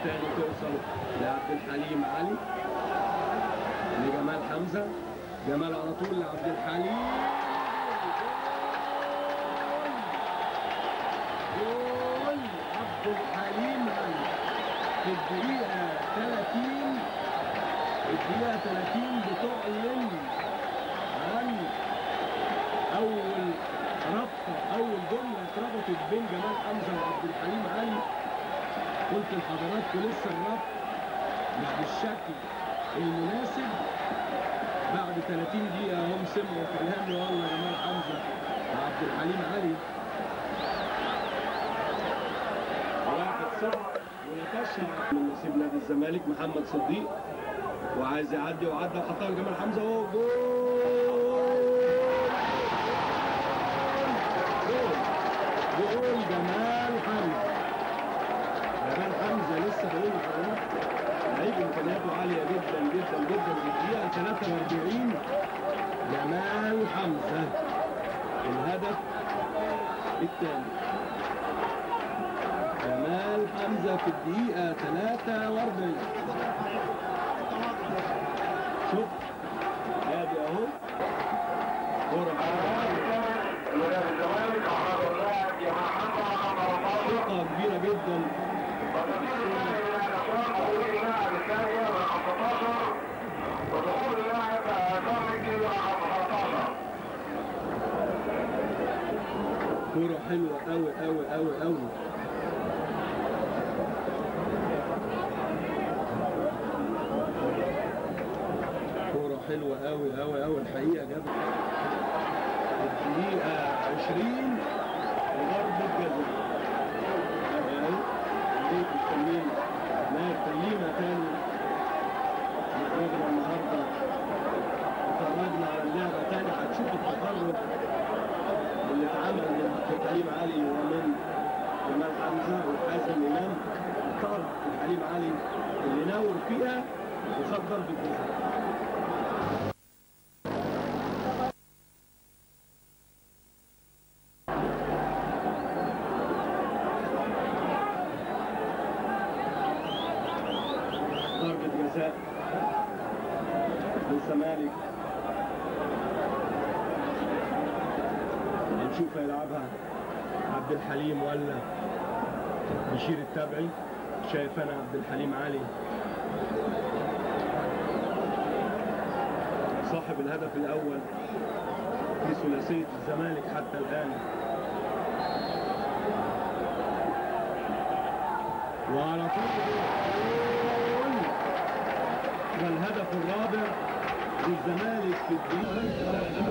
تاني توصل لعبد الحليم علي لجمال حمزة جمال على طول لعبد الحليم جول عبد الحليم علي في الدقيقة 30 الدقيقة 30 بتعلن عن أول ربطة أول جملة اتربطت بين جمال حمزة وعبد الحليم علي قلت لحضراتكم لسه الربط مش بالشكل المناسب بعد 30 دقيقة هم سمعوا كلامي والله جمال حمزة وعبد الحليم علي واحد صفر ويتشرع من نصيب نادي الزمالك محمد صديق وعايز يعدي وعدى وحطها لجمال حمزة اهو جول جول جول جمال حمزة جمال حمزة لسه بقول لحضرتك لعيب امكانياته عالية جدا جدا جدا في الدقيقة 43 جمال حمزة الهدف الثاني جمال حمزة في الدقيقة 43 شوف ادي اهو كرة ثقة كبيرة جدا كرة حلوة قوي قوي قوي قوي كرة حلوة قوي قوي قوي الحقيقة جابت الدقيقة 20 وضربة جزاء اهي البيت مستنيين ما تسليمة تاني نتفرجنا النهارده اتفرجنا على اللعبة تاني هتشوف التفرج اللي اتعمل من عبد الحليم علي ومن جمال حمزة وحازم إمام طار الحليم علي اللي ناور فيها وخد ضربة جزاء ضربة جزاء للزمالك هنشوف هيلعبها عبد الحليم ولا بشير التبعي شايف انا عبد الحليم علي صاحب الهدف الاول في ثلاثيه الزمالك حتى الان وعلى طول جول والهدف الرابع للزمالك في الدقيقه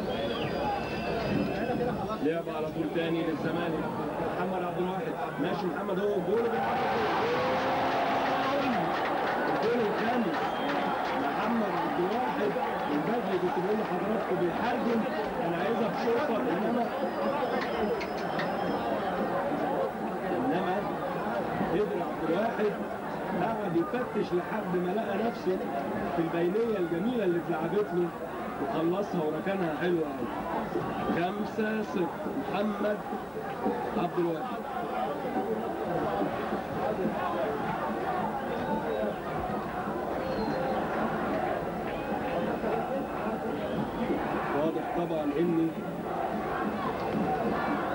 لعب على طول تاني للزمالك محمد عبد الواحد ماشي محمد هو جول الجول الخامس محمد عبد الواحد البدري كنت بقول لحضراتكم بيحجم انا عايزها بشوطه انما انما قدر عبد الواحد قعد يفتش لحد ما لقى نفسه في البينيه الجميله اللي اتلعبت له وخلصها وركنها حلوه قوي خمسة صفر محمد عبد الواحد واضح طبعا ان